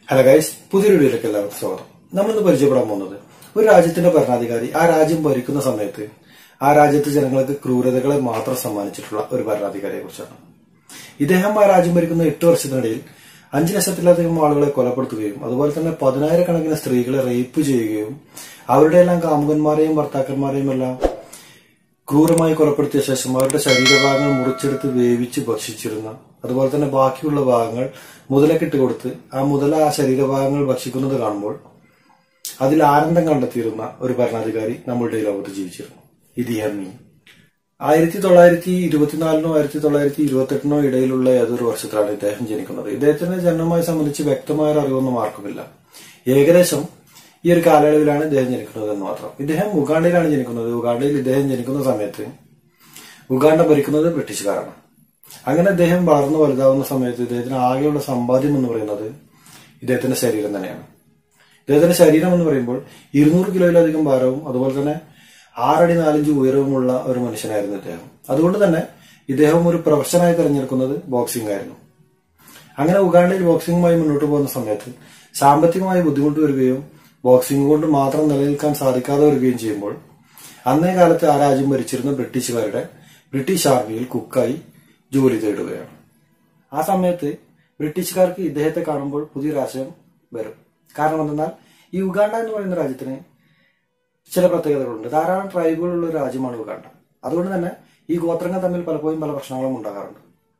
hello guys പുതിയൊരു വീഡിയോയിലേക്ക് എല്ലാവർക്കും സ്വാഗതം നമ്മളിന്ന് പരിചയപ്പെടാൻ പോകുന്നത് ഒരു രാജ്യത്തിന്റെ ഭരണാധികാരി ആ രാജ്യം ഭരിക്കുന്ന സമയത്ത് ആ രാജ്യത്തെ ജനങ്ങൾക്ക് ക്രൂരതകളെ മാത്രം സമ്മാനിച്ചിട്ടുള്ള ഒരു ഭരണാധികാരിയെ കുറിച്ചാണ് ഇദ്ദേഹം ആ രാജ്യം ഭരിക്കുന്ന എട്ട് വർഷത്തിനിടയിൽ അഞ്ചു ലക്ഷത്തിലധികം ആളുകളെ കൊലപ്പെടുത്തുകയും അതുപോലെ തന്നെ പതിനായിരക്കണക്കിന് സ്ത്രീകളെ റേപ്പ് ചെയ്യുകയും അവരുടെ എല്ലാം കാമുകന്മാരെയും ഭർത്താക്കന്മാരെയും എല്ലാം ക്രൂരമായി കൊലപ്പെടുത്തിയ ശേഷം അവരുടെ ശരീരഭാഗങ്ങൾ മുറിച്ചെടുത്ത് വേവിച്ച് ഭക്ഷിച്ചിരുന്ന അതുപോലെ തന്നെ ബാക്കിയുള്ള ഭാഗങ്ങൾ മുതലക്കിട്ട് കൊടുത്ത് ആ മുതല ആ ശരീരഭാഗങ്ങൾ ഭക്ഷിക്കുന്നത് കാണുമ്പോൾ അതിൽ ആനന്ദം കണ്ടെത്തിയിരുന്ന ഒരു ഭരണാധികാരി നമ്മളുടെ ഈ ലോകത്ത് ജീവിച്ചിരുന്നു ഇതിഹമ്മി ആയിരത്തി തൊള്ളായിരത്തി ഇരുപത്തിനാലിനോ ആയിരത്തി തൊള്ളായിരത്തി ഇരുപത്തെട്ടിനോ ഇടയിലുള്ള ഏതൊരു വർഷത്തിലാണ് ഇദ്ദേഹം ജനിക്കുന്നത് ഇദ്ദേഹത്തിന്റെ ജനനവുമായി സംബന്ധിച്ച് വ്യക്തമായ ഒരു അറിവൊന്നും ആർക്കുമില്ല ഏകദേശം ഈ ഒരു കാലയളവിലാണ് ഇദ്ദേഹം ജനിക്കുന്നത് എന്ന് മാത്രം ഇദ്ദേഹം ഉഗാണ്ടയിലാണ് ജനിക്കുന്നത് ഉഗാണ്ടയിൽ ഇദ്ദേഹം ജനിക്കുന്ന സമയത്ത് ഉഗാണ്ട ഭരിക്കുന്നത് ബ്രിട്ടീഷുകാരാണ് അങ്ങനെ ഇദ്ദേഹം വളർന്നു വലുതാവുന്ന സമയത്ത് ഇദ്ദേഹത്തിന് ആകെയുള്ള സമ്പാദ്യം എന്ന് പറയുന്നത് ഇദ്ദേഹത്തിന്റെ ശരീരം തന്നെയാണ് ഇദ്ദേഹത്തിന്റെ ശരീരം എന്ന് പറയുമ്പോൾ ഇരുന്നൂറ് കിലോയിലധികം ഭാരവും അതുപോലെ തന്നെ ആറടി നാലഞ്ച് ഉയരവുമുള്ള ഒരു മനുഷ്യനായിരുന്നു ഇദ്ദേഹം അതുകൊണ്ട് തന്നെ ഇദ്ദേഹം ഒരു പ്രൊഫഷനായി തിരഞ്ഞെടുക്കുന്നത് ബോക്സിംഗ് ആയിരുന്നു അങ്ങനെ ഉഗാണ്ടയിൽ ബോക്സിംഗുമായി മുന്നോട്ട് പോകുന്ന സമയത്ത് സാമ്പത്തികമായി ബുദ്ധിമുട്ട് വരികയും ബോക്സിംഗ് കൊണ്ട് മാത്രം നിലനിൽക്കാൻ സാധിക്കാതെ വരികയും ചെയ്യുമ്പോൾ അന്നേ കാലത്ത് ആ രാജ്യം ഭരിച്ചിരുന്ന ബ്രിട്ടീഷുകാരുടെ ബ്രിട്ടീഷ് ആർമിയിൽ കുക്കായി ജോലി തേടുകയാണ് ആ സമയത്ത് ബ്രിട്ടീഷുകാർക്ക് ഇദ്ദേഹത്തെ കാണുമ്പോൾ പുതിയൊരു ആശയം വരും കാരണം എന്തെന്നാൽ ഈ ഉഗാണ്ട എന്ന് പറയുന്ന രാജ്യത്തിന് ചില പ്രത്യേകതകളുണ്ട് ധാരാളം ട്രൈബുകളുള്ള ഒരു രാജ്യമാണ് ഉഗാണ്ട അതുകൊണ്ട് തന്നെ ഈ ഗോത്രങ്ങൾ തമ്മിൽ പലപ്പോഴും പല പ്രശ്നങ്ങളും ഉണ്ടാകാറുണ്ട്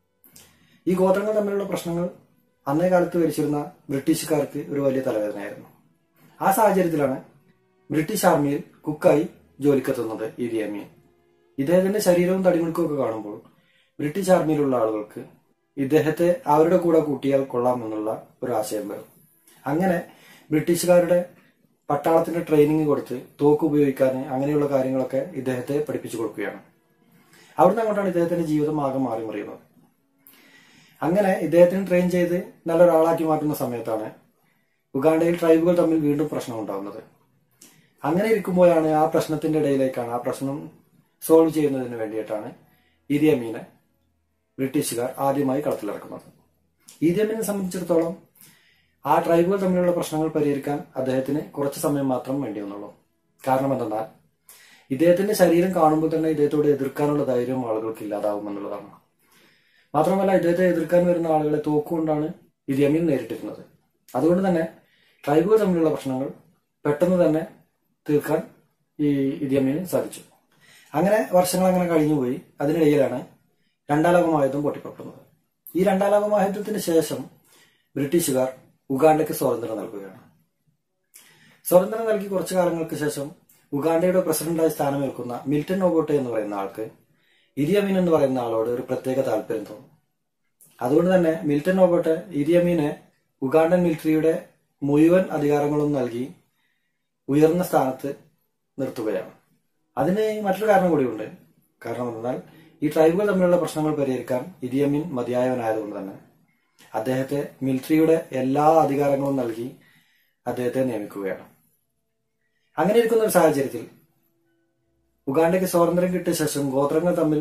ഈ ഗോത്രങ്ങൾ തമ്മിലുള്ള പ്രശ്നങ്ങൾ അന്നേ കാലത്ത് ഭരിച്ചിരുന്ന ബ്രിട്ടീഷുകാർക്ക് ഒരു വലിയ തലവേദനയായിരുന്നു ആ സാഹചര്യത്തിലാണ് ബ്രിട്ടീഷ് ആർമിയിൽ കുക്കായി ജോലിക്കെത്തുന്നത് ഇ അമീൻ ഇദ്ദേഹത്തിന്റെ ശരീരവും തടിമിടുക്കും ഒക്കെ കാണുമ്പോൾ ബ്രിട്ടീഷ് ആർമിയിലുള്ള ആളുകൾക്ക് ഇദ്ദേഹത്തെ അവരുടെ കൂടെ കൂട്ടിയാൽ കൊള്ളാമെന്നുള്ള ഒരു ആശയം വരും അങ്ങനെ ബ്രിട്ടീഷുകാരുടെ പട്ടാളത്തിന്റെ ട്രെയിനിങ് കൊടുത്ത് തോക്ക് ഉപയോഗിക്കാൻ അങ്ങനെയുള്ള കാര്യങ്ങളൊക്കെ ഇദ്ദേഹത്തെ പഠിപ്പിച്ചു കൊടുക്കുകയാണ് അവിടുന്ന് അങ്ങോട്ടാണ് ഇദ്ദേഹത്തിന്റെ ജീവിതം ആകെ മാറി മറിയുന്നത് അങ്ങനെ ഇദ്ദേഹത്തിന് ട്രെയിൻ ചെയ്ത് നല്ലൊരാളാക്കി മാറ്റുന്ന സമയത്താണ് ഉഗാണ്ടയിൽ ട്രൈബുകൾ തമ്മിൽ വീണ്ടും പ്രശ്നം ഉണ്ടാകുന്നത് അങ്ങനെ ഇരിക്കുമ്പോഴാണ് ആ പ്രശ്നത്തിന്റെ ഇടയിലേക്കാണ് ആ പ്രശ്നം സോൾവ് ചെയ്യുന്നതിന് വേണ്ടിയിട്ടാണ് ഇരിയമീനെ ബ്രിട്ടീഷുകാർ ആദ്യമായി കളത്തിലിറക്കുന്നത് ഇരിയമീനെ സംബന്ധിച്ചിടത്തോളം ആ ട്രൈബുകൾ തമ്മിലുള്ള പ്രശ്നങ്ങൾ പരിഹരിക്കാൻ അദ്ദേഹത്തിന് കുറച്ച് സമയം മാത്രം വേണ്ടി വന്നുള്ളൂ കാരണം എന്തെന്നാൽ ഇദ്ദേഹത്തിന്റെ ശരീരം കാണുമ്പോൾ തന്നെ ഇദ്ദേഹത്തോട് എതിർക്കാനുള്ള ധൈര്യം ആളുകൾക്ക് ഇല്ലാതാവും എന്നുള്ളതാണ് മാത്രമല്ല ഇദ്ദേഹത്തെ എതിർക്കാൻ വരുന്ന ആളുകളെ തോക്കുകൊണ്ടാണ് ഇരിയമീൻ നേരിട്ടിരുന്നത് അതുകൊണ്ട് തന്നെ ട്രൈബുകൾ തമ്മിലുള്ള പ്രശ്നങ്ങൾ പെട്ടെന്ന് തന്നെ തീർക്കാൻ ഈ ഇരിയമീന് സാധിച്ചു അങ്ങനെ വർഷങ്ങൾ അങ്ങനെ കഴിഞ്ഞുപോയി അതിനിടയിലാണ് രണ്ടാം ലോകമഹായുദ്ധം പൊട്ടിപ്പുറപ്പെടുന്നത് ഈ രണ്ടാം ലോകമഹായുദ്ധത്തിന് ശേഷം ബ്രിട്ടീഷുകാർ ഉഗാണ്ടയ്ക്ക് സ്വാതന്ത്ര്യം നൽകുകയാണ് സ്വാതന്ത്ര്യം നൽകി കുറച്ചു കാലങ്ങൾക്ക് ശേഷം ഉഗാണ്ടയുടെ പ്രസിഡന്റായി സ്ഥാനമേൽക്കുന്ന മിൽട്ടൺ ഒബോട്ടെ എന്ന് പറയുന്ന ആൾക്ക് ഇരിയമീൻ എന്ന് പറയുന്ന ആളോട് ഒരു പ്രത്യേക താല്പര്യം തോന്നും അതുകൊണ്ട് തന്നെ മിൽട്ടൺ ഒബോട്ടെ ഇരിയമീനെ ഉഗാണ്ടൻ മിലിറ്ററിയുടെ മുഴുവൻ അധികാരങ്ങളും നൽകി ഉയർന്ന സ്ഥാനത്ത് നിർത്തുകയാണ് അതിന് മറ്റൊരു കാരണം കൂടിയുണ്ട് കാരണം എന്നാൽ ഈ ട്രൈബുകൾ തമ്മിലുള്ള പ്രശ്നങ്ങൾ പരിഹരിക്കാൻ ഇരിയമീൻ മതിയായവനായതുകൊണ്ട് തന്നെ അദ്ദേഹത്തെ മിലിറ്ററിയുടെ എല്ലാ അധികാരങ്ങളും നൽകി അദ്ദേഹത്തെ നിയമിക്കുകയാണ് അങ്ങനെ ഇരിക്കുന്ന ഒരു സാഹചര്യത്തിൽ ഉഗാണ്ടയ്ക്ക് സ്വാതന്ത്ര്യം കിട്ടിയ ശേഷം ഗോത്രങ്ങൾ തമ്മിൽ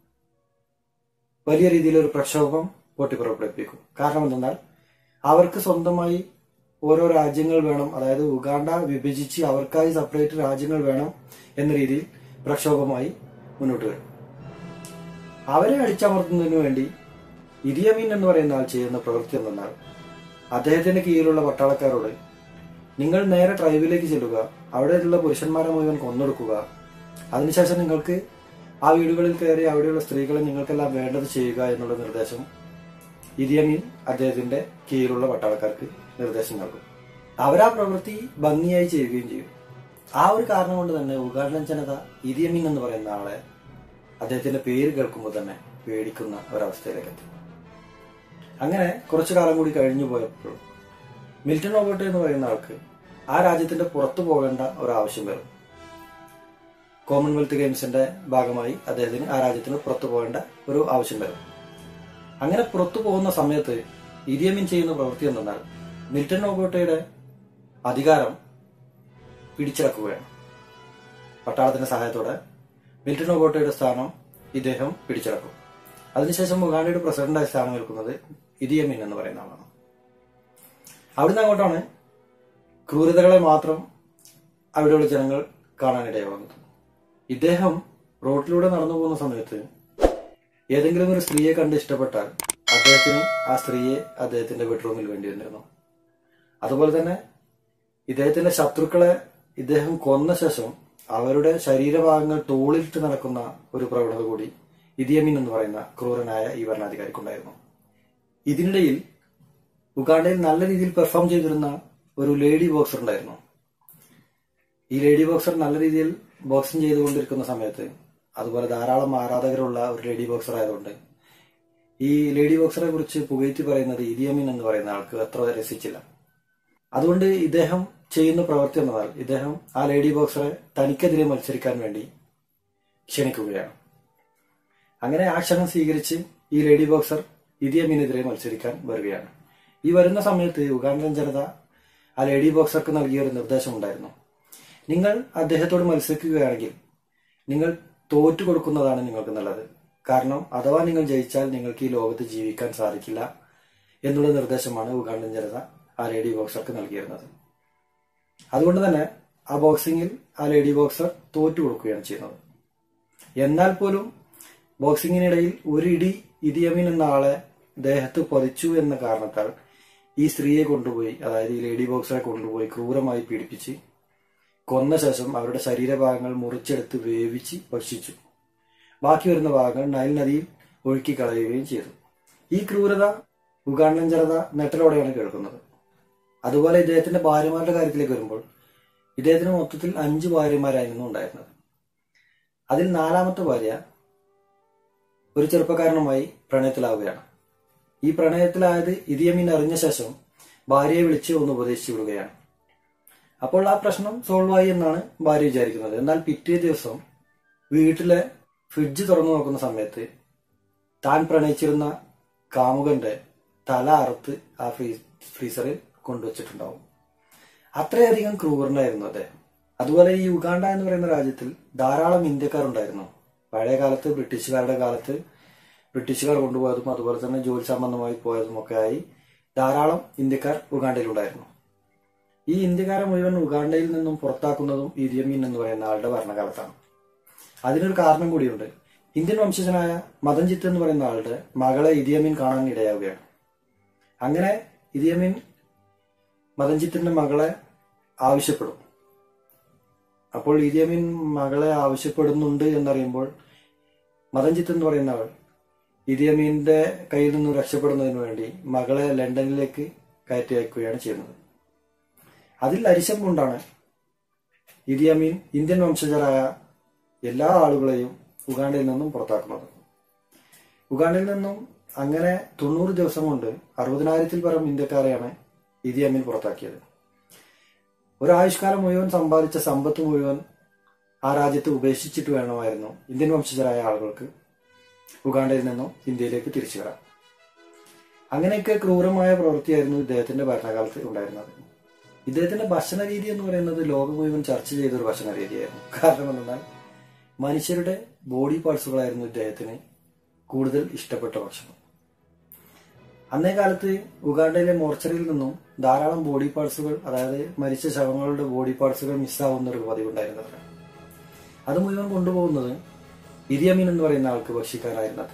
വലിയ രീതിയിൽ ഒരു പ്രക്ഷോഭം പൊട്ടിപ്പുറപ്പെടുപ്പിക്കും കാരണം എന്തെന്നാൽ അവർക്ക് സ്വന്തമായി ഓരോ രാജ്യങ്ങൾ വേണം അതായത് ഉഗാണ്ട വിഭജിച്ച് അവർക്കായി സെപ്പറേറ്റ് രാജ്യങ്ങൾ വേണം എന്ന രീതിയിൽ പ്രക്ഷോഭമായി മുന്നോട്ട് വരും അവരെ അടിച്ചമർത്തുന്നതിനു വേണ്ടി ഇരിയമീൻ എന്ന് പറയുന്ന ആൾ ചെയ്യുന്ന പ്രവൃത്തി എന്തെന്നാൽ അദ്ദേഹത്തിന്റെ കീഴിലുള്ള പട്ടാളക്കാരോട് നിങ്ങൾ നേരെ ട്രൈബിലേക്ക് ചെല്ലുക അവിടെയുള്ള പുരുഷന്മാരെ മുഴുവൻ കൊന്നൊടുക്കുക അതിനുശേഷം നിങ്ങൾക്ക് ആ വീടുകളിൽ കയറി അവിടെയുള്ള സ്ത്രീകളെ നിങ്ങൾക്കെല്ലാം വേണ്ടത് ചെയ്യുക എന്നുള്ള നിർദ്ദേശം ഇരിയമീൻ അദ്ദേഹത്തിന്റെ കീഴിലുള്ള പട്ടാളക്കാർക്ക് നിർദ്ദേശം നൽകും അവരാ പ്രവൃത്തി ഭംഗിയായി ചെയ്യുകയും ചെയ്യും ആ ഒരു കാരണം കൊണ്ട് തന്നെ ഉഗാണ്ടൻ ജനത ഇരിയമീൻ എന്ന് പറയുന്ന ആളെ അദ്ദേഹത്തിന്റെ പേര് കേൾക്കുമ്പോൾ തന്നെ പേടിക്കുന്ന ഒരവസ്ഥയിലേക്ക് എത്തി അങ്ങനെ കുറച്ചു കാലം കൂടി കഴിഞ്ഞു പോയപ്പോൾ മിൽട്ടൺ ഓബോട്ടെ എന്ന് പറയുന്ന ആൾക്ക് ആ രാജ്യത്തിന്റെ പുറത്തു പോകേണ്ട ഒരു ആവശ്യം വരും കോമൺവെൽത്ത് ഗെയിംസിന്റെ ഭാഗമായി അദ്ദേഹത്തിന് ആ രാജ്യത്തിന് പുറത്തു പോകേണ്ട ഒരു ആവശ്യം വരും അങ്ങനെ പുറത്തു പോകുന്ന സമയത്ത് ഇരിയമീൻ ചെയ്യുന്ന പ്രവൃത്തി എന്തെന്നാൽ മിൽട്ടൺ ഓബോട്ടയുടെ അധികാരം പിടിച്ചടക്കുകയാണ് പട്ടാളത്തിന്റെ സഹായത്തോടെ മിൽട്ടൺ ഓബോട്ടയുടെ സ്ഥാനം ഇദ്ദേഹം പിടിച്ചടക്കും അതിനുശേഷം ഉഗാണ്ടയുടെ പ്രസിഡന്റായി സ്ഥാനം ഏൽക്കുന്നത് ഇരിയമീൻ എന്ന് പറയുന്ന ആളാണ് അവിടുന്ന് അങ്ങോട്ടാണ് ക്രൂരതകളെ മാത്രം അവിടെയുള്ള ജനങ്ങൾ കാണാനിടയാവുന്നത് ഇദ്ദേഹം റോഡിലൂടെ നടന്നു പോകുന്ന സമയത്ത് ഏതെങ്കിലും ഒരു സ്ത്രീയെ കണ്ട് ഇഷ്ടപ്പെട്ടാൽ അദ്ദേഹത്തിന് ആ സ്ത്രീയെ അദ്ദേഹത്തിന്റെ ബെഡ്റൂമിൽ വേണ്ടി വന്നിരുന്നു അതുപോലെ തന്നെ ഇദ്ദേഹത്തിന്റെ ശത്രുക്കളെ ഇദ്ദേഹം കൊന്ന ശേഷം അവരുടെ ശരീരഭാഗങ്ങൾ തോളിലിട്ട് നടക്കുന്ന ഒരു പ്രവണത കൂടി ഇദിയമീൻ എന്ന് പറയുന്ന ക്രൂരനായ ഈ ഭരണാധികാരിക്കുണ്ടായിരുന്നു ഇതിനിടയിൽ ഉഗാണ്ടയിൽ നല്ല രീതിയിൽ പെർഫോം ചെയ്തിരുന്ന ഒരു ലേഡി ബോക്സർ ഉണ്ടായിരുന്നു ഈ ലേഡി ബോക്സർ നല്ല രീതിയിൽ ബോക്സിംഗ് ചെയ്തുകൊണ്ടിരിക്കുന്ന സമയത്ത് അതുപോലെ ധാരാളം ആരാധകരുള്ള ഒരു ലേഡി ബോക്സർ ആയതുകൊണ്ട് ഈ ലേഡി ബോക്സറെ കുറിച്ച് പുകഴ്ത്തി പറയുന്നത് ഇദിയമീൻ എന്ന് പറയുന്ന ആൾക്ക് അത്ര രസിച്ചില്ല അതുകൊണ്ട് ഇദ്ദേഹം ചെയ്യുന്ന പ്രവൃത്തി എന്നാൽ ഇദ്ദേഹം ആ ലേഡി ബോക്സറെ തനിക്കെതിരെ മത്സരിക്കാൻ വേണ്ടി ക്ഷണിക്കുകയാണ് അങ്ങനെ ആ ക്ഷണം സ്വീകരിച്ച് ഈ ലേഡി ബോക്സർ ഇദിയമീനെതിരെ മത്സരിക്കാൻ വരികയാണ് ഈ വരുന്ന സമയത്ത് ഉഗാണ്ടൻ ജനത ആ ലേഡി ബോക്സർക്ക് നൽകിയ ഒരു നിർദ്ദേശമുണ്ടായിരുന്നു നിങ്ങൾ അദ്ദേഹത്തോട് മത്സരിക്കുകയാണെങ്കിൽ നിങ്ങൾ തോറ്റു കൊടുക്കുന്നതാണ് നിങ്ങൾക്ക് നല്ലത് കാരണം അഥവാ നിങ്ങൾ ജയിച്ചാൽ നിങ്ങൾക്ക് ഈ ലോകത്ത് ജീവിക്കാൻ സാധിക്കില്ല എന്നുള്ള നിർദ്ദേശമാണ് ഉഗാണ്ടൻ ജനത ആ ലേഡി ബോക്സർക്ക് നൽകിയിരുന്നത് അതുകൊണ്ട് തന്നെ ആ ബോക്സിംഗിൽ ആ ലേഡി ബോക്സർ തോറ്റു കൊടുക്കുകയാണ് ചെയ്യുന്നത് എന്നാൽ പോലും ബോക്സിംഗിനിടയിൽ ഒരു ഇടി ഇദിയമീൻ എന്ന ആളെ ദേഹത്ത് പതിച്ചു എന്ന കാരണത്താൽ ഈ സ്ത്രീയെ കൊണ്ടുപോയി അതായത് ഈ ലേഡി ബോക്സറെ കൊണ്ടുപോയി ക്രൂരമായി പീഡിപ്പിച്ച് കൊന്ന ശേഷം അവരുടെ ശരീരഭാഗങ്ങൾ മുറിച്ചെടുത്ത് വേവിച്ച് ഭക്ഷിച്ചു ബാക്കി വരുന്ന ഭാഗങ്ങൾ നൈൽ നദിയിൽ ഒഴുക്കി കളയുകയും ചെയ്തു ഈ ക്രൂരത ഉഗാണ്ടൻ ജനത നെട്ടലോടെയാണ് കേൾക്കുന്നത് അതുപോലെ ഇദ്ദേഹത്തിന്റെ ഭാര്യമാരുടെ കാര്യത്തിലേക്ക് വരുമ്പോൾ ഇദ്ദേഹത്തിന് മൊത്തത്തിൽ അഞ്ച് ഭാര്യമാരായിരുന്നു ഉണ്ടായിരുന്നത് അതിൽ നാലാമത്തെ ഭാര്യ ഒരു ചെറുപ്പക്കാരനുമായി പ്രണയത്തിലാവുകയാണ് ഈ പ്രണയത്തിലായത് ഇദിയമീൻ അറിഞ്ഞ ശേഷം ഭാര്യയെ വിളിച്ച് ഒന്ന് ഉപദേശിച്ചു വിടുകയാണ് അപ്പോൾ ആ പ്രശ്നം സോൾവ് ആയി എന്നാണ് ഭാര്യ വിചാരിക്കുന്നത് എന്നാൽ പിറ്റേ ദിവസം വീട്ടിലെ ഫ്രിഡ്ജ് തുറന്നു നോക്കുന്ന സമയത്ത് താൻ പ്രണയിച്ചിരുന്ന കാമുകന്റെ തല അറുത്ത് ആ ഫ്രീ ഫ്രീസറിൽ കൊണ്ടുവച്ചിട്ടുണ്ടാവും അത്രയധികം ക്രൂരനായിരുന്നു അദ്ദേഹം അതുപോലെ ഈ യുഗാണ്ട എന്ന് പറയുന്ന രാജ്യത്തിൽ ധാരാളം ഇന്ത്യക്കാരുണ്ടായിരുന്നു പഴയ കാലത്ത് ബ്രിട്ടീഷുകാരുടെ കാലത്ത് ബ്രിട്ടീഷുകാർ കൊണ്ടുപോയതും അതുപോലെ തന്നെ ജോലി സംബന്ധമായി പോയതും ഒക്കെ ആയി ധാരാളം ഇന്ത്യക്കാർ ഉഗാണ്ടയിലുണ്ടായിരുന്നു ഈ ഇന്ത്യക്കാരെ മുഴുവൻ ഉഗാണ്ടയിൽ നിന്നും പുറത്താക്കുന്നതും ഇരിയമീൻ എന്ന് പറയുന്ന ആളുടെ ഭരണകാലത്താണ് അതിനൊരു കാരണം കൂടിയുണ്ട് ഇന്ത്യൻ വംശജനായ മദൻജിത്ത് എന്ന് പറയുന്ന ആളുടെ മകളെ ഇദിയമീൻ കാണാൻ ഇടയാവുകയാണ് അങ്ങനെ ഇദിയമീൻ മദൻജിത്തിന്റെ മകളെ ആവശ്യപ്പെടും അപ്പോൾ ഇദിയമീൻ മകളെ ആവശ്യപ്പെടുന്നുണ്ട് എന്നറിയുമ്പോൾ മദൻജിത്ത് എന്ന് പറയുന്ന ആൾ ഇദിയമീന്റെ കയ്യിൽ നിന്നും രക്ഷപ്പെടുന്നതിന് വേണ്ടി മകളെ ലണ്ടനിലേക്ക് കയറ്റി അയക്കുകയാണ് ചെയ്യുന്നത് അതിൽ അരിശം കൊണ്ടാണ് ഇദിയമീൻ ഇന്ത്യൻ വംശജരായ എല്ലാ ആളുകളെയും ഉഗാണ്ടയിൽ നിന്നും പുറത്താക്കുന്നത് ഉഗാണ്ടയിൽ നിന്നും അങ്ങനെ തൊണ്ണൂറ് ദിവസം കൊണ്ട് അറുപതിനായിരത്തിൽ പരം ഇന്ത്യക്കാരെയാണ് ഇദിയമീൻ പുറത്താക്കിയത് ഒരു ആയുഷ്കാലം മുഴുവൻ സമ്പാദിച്ച സമ്പത്ത് മുഴുവൻ ആ രാജ്യത്ത് ഉപേക്ഷിച്ചിട്ട് വേണമായിരുന്നു ഇന്ത്യൻ വംശജരായ ആളുകൾക്ക് ഉഗാണ്ടയിൽ നിന്നും ഇന്ത്യയിലേക്ക് തിരിച്ചു വരാം അങ്ങനെയൊക്കെ ക്രൂരമായ പ്രവൃത്തിയായിരുന്നു ഇദ്ദേഹത്തിന്റെ ഭരണകാലത്ത് ഉണ്ടായിരുന്നത് ഇദ്ദേഹത്തിന്റെ ഭക്ഷണ രീതി എന്ന് പറയുന്നത് ലോകം മുഴുവൻ ചർച്ച ചെയ്ത ഒരു ഭക്ഷണ രീതിയായിരുന്നു കാരണം എന്തെന്നാൽ മനുഷ്യരുടെ ബോഡി പാർട്സുകളായിരുന്നു ഇദ്ദേഹത്തിന് കൂടുതൽ ഇഷ്ടപ്പെട്ട ഭക്ഷണം അന്നേ കാലത്ത് ഉഗാണ്ടയിലെ മോർച്ചറിയിൽ നിന്നും ധാരാളം ബോഡി പാർട്സുകൾ അതായത് മരിച്ച ശവങ്ങളുടെ ബോഡി പാർട്സുകൾ മിസ്സാവുന്ന ഒരു പതിവുണ്ടായിരുന്നത് അത് മുഴുവൻ കൊണ്ടുപോകുന്നത് ഇരിയമീൻ എന്ന് പറയുന്ന ആൾക്ക് ഭക്ഷിക്കാനായിരുന്നത്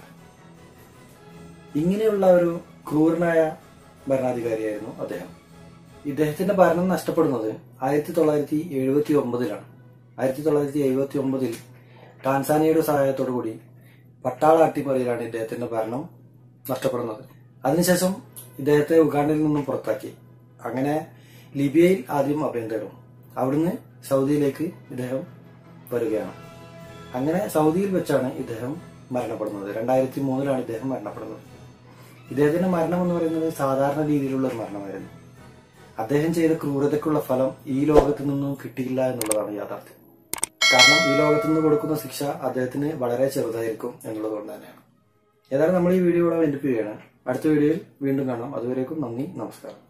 ഇങ്ങനെയുള്ള ഒരു ക്രൂരനായ ഭരണാധികാരിയായിരുന്നു അദ്ദേഹം ഇദ്ദേഹത്തിന്റെ ഭരണം നഷ്ടപ്പെടുന്നത് ആയിരത്തി തൊള്ളായിരത്തി എഴുപത്തി ഒമ്പതിലാണ് ആയിരത്തി തൊള്ളായിരത്തി എഴുപത്തി ഒമ്പതിൽ ടാൻസാനിയയുടെ സഹായത്തോടു കൂടി പട്ടാള അട്ടിമറിയിലാണ് ഇദ്ദേഹത്തിന്റെ ഭരണം നഷ്ടപ്പെടുന്നത് അതിനുശേഷം ഇദ്ദേഹത്തെ ഉഗാണ്ടയിൽ നിന്നും പുറത്താക്കി അങ്ങനെ ലിബിയയിൽ ആദ്യം അഭയം തേടും അവിടുന്ന് സൗദിയിലേക്ക് ഇദ്ദേഹം വരികയാണ് അങ്ങനെ സൗദിയിൽ വെച്ചാണ് ഇദ്ദേഹം മരണപ്പെടുന്നത് രണ്ടായിരത്തി മൂന്നിലാണ് ഇദ്ദേഹം മരണപ്പെടുന്നത് ഇദ്ദേഹത്തിന്റെ മരണം എന്ന് പറയുന്നത് സാധാരണ രീതിയിലുള്ള ഒരു മരണമായിരുന്നു അദ്ദേഹം ചെയ്ത ക്രൂരതയ്ക്കുള്ള ഫലം ഈ ലോകത്തു നിന്നും കിട്ടിയില്ല എന്നുള്ളതാണ് യാഥാർത്ഥ്യം കാരണം ഈ ലോകത്തു നിന്ന് കൊടുക്കുന്ന ശിക്ഷ അദ്ദേഹത്തിന് വളരെ ചെറുതായിരിക്കും എന്നുള്ളത് കൊണ്ട് തന്നെയാണ് ഏതായാലും നമ്മൾ ഈ വീഡിയോ ഇവിടെ വെന്റിപ്പ് ചെയ്യണം അടുത്ത വീഡിയോയിൽ വീണ്ടും കാണാം അതുവരേക്കും നന്ദി നമസ്കാരം